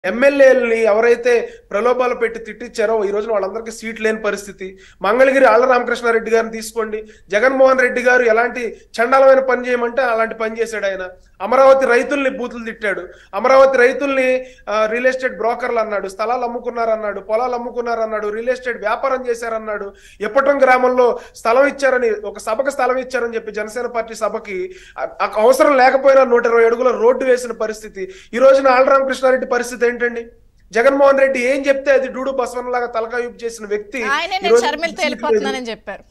ఎమ్మెల్యేలని ఎవరైతే ప్రలోభాలు పెట్టి తిట్టించారో ఈ రోజున వాళ్ళందరికీ సీట్ లేని పరిస్థితి మంగళగిరి ఆళ్ల రామకృష్ణారెడ్డి గారిని తీసుకోండి జగన్మోహన్ రెడ్డి గారు ఎలాంటి చండాలమైన పని చేయమంటే అలాంటి పని చేశాడు ఆయన అమరావతి రైతుల్ని బూతులు తిట్టాడు అమరావతి రైతుల్ని ఆ, రియల్ ఎస్టేట్ బ్రోకర్లు అన్నాడు స్థలాలు అమ్ముకున్నారన్నాడు పొలాలు అమ్ముకున్నారన్నాడు రియల్ ఎస్టేట్ వ్యాపారం చేశారన్నాడు ఎప్పటం గ్రామంలో స్థలం ఇచ్చారని ఒక సభకు స్థలం ఇచ్చారని చెప్పి జనసేన పార్టీ సభకి ఆ- ఆ అవసరం లేకపోయినా నూట ఇరవై అడుగుల రోడ్డు వేసిన పరిస్థితి ఈ రోజున ఆళ్లరామకృష్ణారెడ్డి పరిస్థితి ఏంటండి జగన్మోహన్ రెడ్డి ఏం చెప్తే అది డూడు బసవన్ లాగా తలకాయూపు చేసిన వ్యక్తి ఆయనే ఈ నేను రోజు షర్మిలతో సీట్ లేదు. వెళ్ళిపోతున్నానని చెప్పారు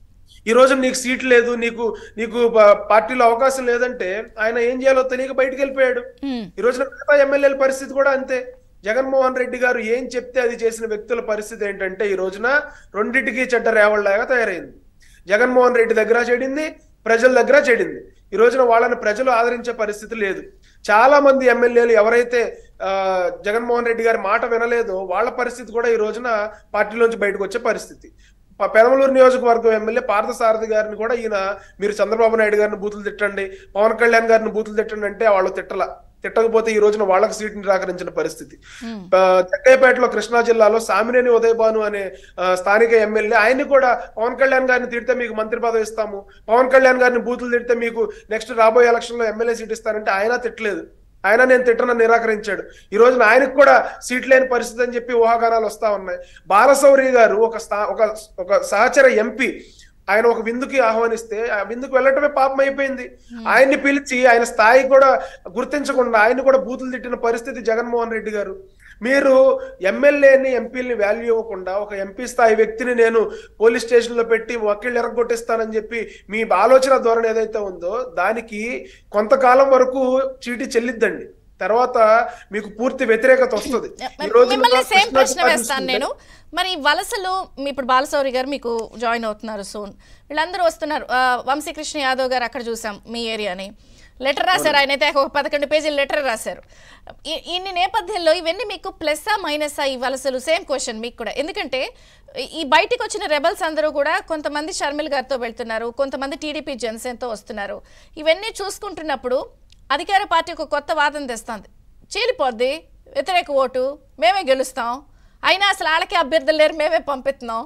ఈ రోజు నీకు సీట్ లేదు నీకు నీకు ప- పార్టీలో అవకాశం లేదంటే ఆయన ఏం చేయాలో తెలియక బయటికి వెళ్ళిపోయాడు ఉమ్. ఈ రోజున మిగతా ఎమ్మెల్యేల పరిస్థితి కూడా అంతే జగన్మోహన్ రెడ్డి గారు ఏం చెప్తే అది చేసిన వ్యక్తుల పరిస్థితి ఏంటంటే ఈ రోజున రెండింటికి చెడ్డ రేవళ్ళలాగా తయారైంది జగన్మోహన్ రెడ్డి దగ్గర చెడింది ప్రజల దగ్గర చెడింది ఈ రోజున వాళ్ళని ప్రజలు ఆదరించే పరిస్థితి లేదు చాలా మంది ఎమ్మెల్యేలు ఎవరైతే ఆ, జగన్మోహన్ రెడ్డి గారి మాట వినలేదో వాళ్ళ పరిస్థితి కూడా ఈ రోజున పార్టీలోంచి బయటకు వచ్చే పరిస్థితి ప- పెనమలూరు నియోజకవర్గం ఎమ్మెల్యే పార్థసారథి గారిని కూడా ఈయన మీరు చంద్రబాబు నాయుడు గారిని బూతులు తిట్టండి పవన్ కళ్యాణ్ గారిని బూతులు తిట్టండి అంటే వాళ్ళు తిట్టల తిట్టకపోతే ఈ రోజున వాళ్ళకి సీట్ నిరాకరించిన పరిస్థితి ఉమ్. ఆ, జగ్గయ్యపేటలో కృష్ణా జిల్లాలో సామినేని ఉదయభాను అనే ఆ, స్థానిక ఎమ్మెల్యే ఆయన్ని కూడా పవన్ కళ్యాణ్ గారిని తిడితే మీకు మంత్రి పదవి ఇస్తాము పవన్ కళ్యాణ్ గారిని బూతులు తిడితే మీకు నెక్స్ట్ రాబోయే ఎలక్షన్ లో ఎమ్మెల్యే సీట్ ఇస్తారంటే ఆయన తిట్టలేదు ఆయన నేను తిట్టనని నిరాకరించాడు ఈ రోజున ఆయనకు కూడా సీట్ లేని పరిస్థితి అని చెప్పి ఊహాగానాలు వస్తా ఉన్నాయి బాలశౌరి గారు ఒక స్థా ఒక ఒక సహచర ఎంపీ ఆయన ఒక విందుకి ఆహ్వానిస్తే ఆ విందుకు వెళ్ళటమే పాపం అయిపోయింది ఆయన్ని పిలిచి ఆయన స్థాయి కూడా గుర్తించకుండా ఆయన కూడా బూతులు తిట్టిన పరిస్థితి జగన్మోహన్ రెడ్డి గారు మీరు ఎమ్మెల్యేని ఎంపీని వాల్యూ ఇవ్వకుండా ఒక ఎంపీ స్థాయి వ్యక్తిని నేను పోలీస్ స్టేషన్ లో పెట్టి వకీళ్ళు ఎరగొట్టిస్తానని చెప్పి మీ ఆలోచన ధోరణి ఏదైతే ఉందో దానికి కొంతకాలం వరకు చీటీ చెల్లిద్దండి తర్వాత మీకు పూర్తి వ్యతిరేకత వస్తుంది ఈ రోజున మిమ్మల్ని సేమ్ కృష్ణా ప్రశ్న జిల్లా వేస్తాను చూసుకుంటే- నేను మరి వలసలు మీ ఇప్పుడు బాలశౌరి గారు మీకు జాయిన్ అవుతున్నారు సూన్ వీళ్ళందరూ వస్తున్నారు ఆ, వంశీకృష్ణ యాదవ్ గారు అక్కడ చూసాం మీ ఏరియాని లెటర్ రాశారు ఆయన అయితే ఒక పదకొండు పేజీలు లెటర్ రాశారు ఈ- ఇన్ని నేపథ్యంలో ఇవన్నీ మీకు ప్లస్సా మైనసా ఈ వలసలు సేమ్ క్వశ్చన్ మీకు కూడా ఎందుకంటే ఈ- ఈ బయటికి వచ్చిన రెబల్స్ అందరూ కూడా కొంతమంది షర్మిల్ గారితో వెళ్తున్నారు కొంతమంది టీడీపీ జనసేనతో వస్తున్నారు ఇవన్నీ చూసుకుంటున్నప్పుడు అధికార పార్టీ ఒక కొత్త వాదన తెస్తుంది చీలిపోద్ది వ్యతిరేక ఓటు మేమే గెలుస్తాం అయినా అసలు వాళ్ళకి అభ్యర్థులు లేరు మేమే పంపిస్తున్నాం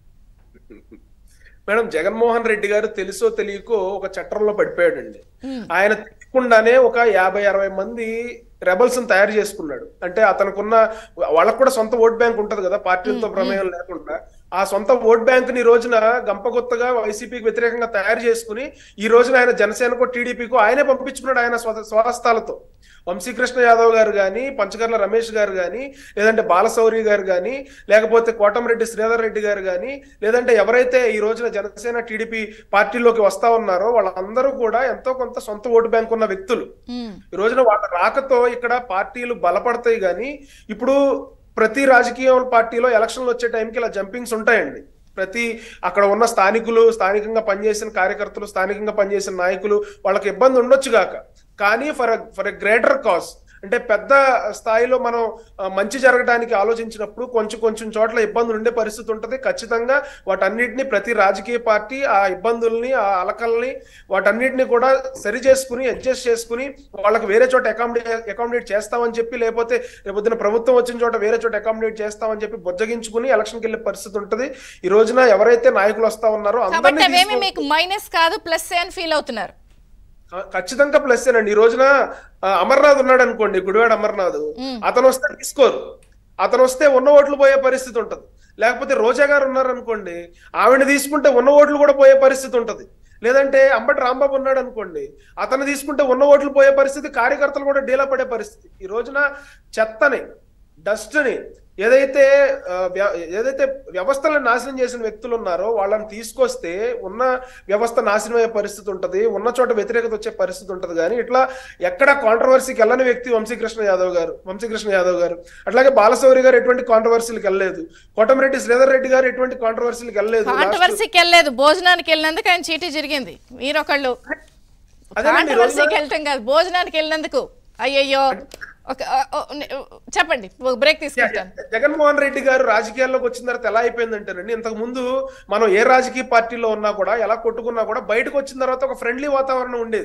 మేడం జగన్మోహన్ రెడ్డి గారు తెలుసో తెలియకో ఒక చట్టంలో పడిపోయాడండి ఆయన తెలియకుండానే ఒక యాభై అరవై మంది రెబల్స్ తయారు చేసుకున్నాడు అంటే అతనుకున్న వాళ్ళకు కూడా సొంత ఓట్ బ్యాంక్ ఉంటది కదా పార్టీలతో ప్రమేయం లేకుండా ఆ సొంత ఓట్ బ్యాంక్ ని ఈ రోజున గంపగొత్తగా వైసీపీకి వ్యతిరేకంగా తయారు చేసుకుని ఈ రోజున ఆయన జనసేనకో టీడీపీకో ఆయనే పంపించుకున్నాడు ఆయన స్వ స్వహస్తాలతో వంశీకృష్ణ యాదవ్ గారు కానీ పంచకర్ల రమేష్ గారు కానీ లేదంటే బాలశౌరి గారు కానీ లేకపోతే కోటమిరెడ్డి శ్రీధర్ రెడ్డి గారు కానీ లేదంటే ఎవరైతే ఈ రోజున జనసేన టీడీపీ పార్టీలోకి వస్తా ఉన్నారో వాళ్ళందరూ కూడా ఎంతో కొంత సొంత ఓటు బ్యాంక్ ఉన్న వ్యక్తులు ఉమ్, ఈ రోజున వాళ్ళ రాకతో ఇక్కడ పార్టీలు బలపడతాయి కానీ ఇప్పుడు ప్రతి రాజకీయ పార్టీలో ఎలక్షన్లు వచ్చే టైంకి ఇలా జంపింగ్స్ ఉంటాయండి ప్రతి అక్కడ ఉన్న స్థానికులు స్థానికంగా పనిచేసిన కార్యకర్తలు స్థానికంగా పనిచేసిన నాయకులు వాళ్ళకి ఇబ్బంది ఉండొచ్చు గాక కానీ for for a greater cause అంటే పెద్ద స్థాయిలో మనం ఆ, మంచి జరగడానికి ఆలోచించినప్పుడు కొంచెం కొంచెం చోట్ల ఇబ్బందులు ఉండే పరిస్థితి ఉంటుంది ఖచ్చితంగా వాటన్నిటిని ప్రతి రాజకీయ పార్టీ ఆ ఇబ్బందుల్ని ఆ అలకల్ని వాటన్నిటిని కూడా సరి చేసుకుని అడ్జస్ట్ చేసుకుని వాళ్ళకి వేరే చోట అకామిడేట్ అకామిడేట్ చేస్తామని చెప్పి లేకపోతే రేపొద్దున ప్రభుత్వం వచ్చిన చోట వేరే చోట అకామిడేట్ చేస్తామని చెప్పి బుజ్జగించుకుని ఎలక్షన్కి వెళ్ళే పరిస్థితి ఉంటుంది ఈ రోజున ఎవరైతే నాయకులు వస్తా ఉన్నారో కాబట్టి అందరినీ అవేమి తీసుకో- మీకు మైనస్ కాదు ప్లస్ అని ఫీల్ అవుతున్నారు ఖ- ఖచ్చితంగా ప్లస్ అండి ఈ రోజున ఆ, అమర్నాథ్ ఉన్నాడు అనుకోండి గుడివాడ అమర్నాథ్ మ్మ్. అతను వస్తే తీసుకోరు అతను వస్తే ఉన్న ఓట్లు పోయే పరిస్థితి ఉంటది లేకపోతే రోజా గారు ఉన్నారనుకోండి ఆవిడ తీసుకుంటే ఉన్న ఓట్లు కూడా పోయే పరిస్థితి ఉంటది లేదంటే అంబటి రాంబాబు ఉన్నాడు అనుకోండి అతను తీసుకుంటే ఉన్న ఓట్లు పోయే పరిస్థితి కార్యకర్తలు కూడా డీలా పడే పరిస్థితి ఈ రోజున చెత్తని డస్ట్ని ఏదైతే ఆ, వ్య- ఏదైతే వ్యవస్థలను నాశనం చేసిన వ్యక్తులు ఉన్నారో వాళ్ళని తీసుకొస్తే ఉన్న వ్యవస్థ నాశనం అయ్యే పరిస్థితి ఉంటది ఉన్న చోట వ్యతిరేకత వచ్చే పరిస్థితి ఉంటది కానీ ఇట్లా ఎక్కడ కాంట్రవర్సీకి వెళ్ళని వ్యక్తి వంశీకృష్ణ యాదవ్ గారు వంశీకృష్ణ యాదవ్ గారు అట్లాగే బాలశౌరి గారు ఎటువంటి కాంట్రవర్సీలకు వెళ్ళలేదు కోటమిరెడ్డి శ్రీధర్ రెడ్డి గారు ఎటువంటి కాంట్రవర్సీలకు వెళ్ళలేదు Last- కాంట్రవర్సీకి వెళ్ళలేదు భోజనానికి వెళ్ళినందుకు ఆయన చీటీ జరిగింది మీరొకళ్ళు అదేనండి, కాంట్రవర్సీకి రోజున- వెళ్ళటం కాదు భోజనానికి వెళ్ళినందుకు అయ్యయ్యో ఒక ఆ, ఓ, నే- చెప్పండి ఒక బ్రేక్ తీసుకుంటాను జగన్మోహన్ రెడ్డి గారు రాజకీయాల్లోకి వచ్చిన తర్వాత ఎలా అయిపోయిందంటేనండి ఇంతకు ముందు మనం ఏ రాజకీయ పార్టీలో ఉన్నా కూడా ఎలా కొట్టుకున్నా కూడా బయటకు వచ్చిన తర్వాత ఒక ఫ్రెండ్లీ వాతావరణం ఉండేది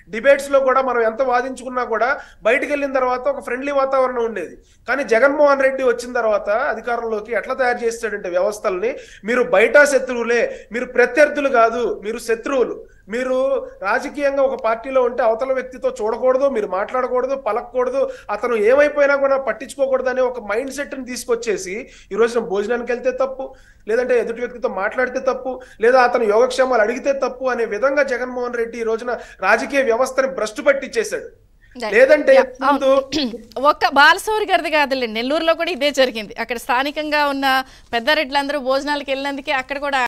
డిబేట్స్ లో కూడా మనం ఎంత వాదించుకున్నా కూడా బయటికి వెళ్ళిన తర్వాత ఒక ఫ్రెండ్లీ వాతావరణం ఉండేది కానీ జగన్మోహన్ రెడ్డి వచ్చిన తర్వాత అధికారంలోకి ఎట్లా తయారు చేస్తాడంటే వ్యవస్థల్ని మీరు బయట శత్రువులే మీరు ప్రత్యర్థులు కాదు మీరు శత్రువులు మీరు రాజకీయంగా ఒక పార్టీలో ఉంటే అవతల వ్యక్తితో చూడకూడదు మీరు మాట్లాడకూడదు పలకూడదు అతను ఏమైపోయినా కూడా పట్టించుకోకూడదు అనే ఒక మైండ్ సెట్ ని తీసుకొచ్చేసి ఈ రోజున భోజనానికి వెళ్తే తప్పు లేదంటే ఎదుటి వ్యక్తితో మాట్లాడితే తప్పు లేదా అతను యోగక్షేమాలు అడిగితే తప్పు అనే విధంగా జగన్మోహన్ రెడ్డి ఈ రోజున రాజకీయ వ్యవస్థని భ్రష్టు పట్టించేశాడు లేదంటే Yeah, ముందు ఒక్క బాలసౌరి గారిది కాదులేండి నెల్లూరులో కూడా ఇదే జరిగింది అక్కడ స్థానికంగా ఉన్న పెద్దారెడ్లందరూ భోజనాలకు వెళ్ళినందుకే అక్కడ కూడా